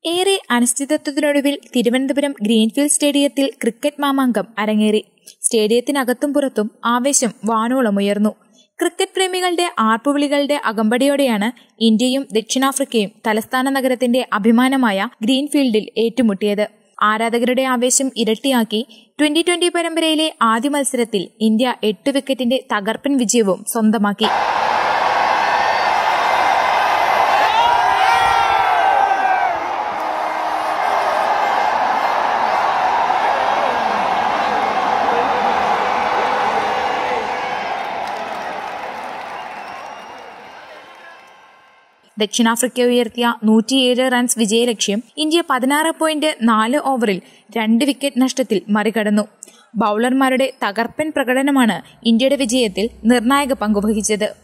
ഏറെ അനിശ്ചിതത്വത്തിനൊടുവിൽ തിരുവനന്തപുരം ഗ്രീൻഫീൽഡ് സ്റ്റേഡിയത്തിൽ ക്രിക്കറ്റ് മാമാങ്കം അരങ്ങേറി സ്റ്റേഡിയത്തിനകത്തും പുറത്തും ആവേശം വാനോളമുയർന്നു ക്രിക്കറ്റ് പ്രേമികളുടെ ആർപ്പുവിളികളുടെ അകമ്പടിയോടെയാണ് ഇന്ത്യയും ദക്ഷിണാഫ്രിക്കയും തലസ്ഥാന നഗരത്തിന്റെ അഭിമാനമായ ഗ്രീൻഫീൽഡിൽ ഏറ്റുമുട്ടിയത് ആരാധകരുടെ ആവേശം ഇരട്ടിയാക്കി ട്വന്റി ട്വന്റി പരമ്പരയിലെ ആദ്യ മത്സരത്തിൽ ഇന്ത്യ എട്ട് വിക്കറ്റിന്റെ തകർപ്പൻ വിജയവും സ്വന്തമാക്കി ദക്ഷിണാഫ്രിക്ക ഉയർത്തിയ നൂറ്റിയേഴ് റൺസ് വിജയലക്ഷ്യം ഇന്ത്യ പതിനാറ് പോയിന്റ് നാല് ഓവറിൽ രണ്ട് വിക്കറ്റ് നഷ്ടത്തിൽ മറികടന്നു ബൌളർമാരുടെ തകർപ്പൻ പ്രകടനമാണ് ഇന്ത്യയുടെ വിജയത്തിൽ നിർണായക പങ്കുവഹിച്ചത്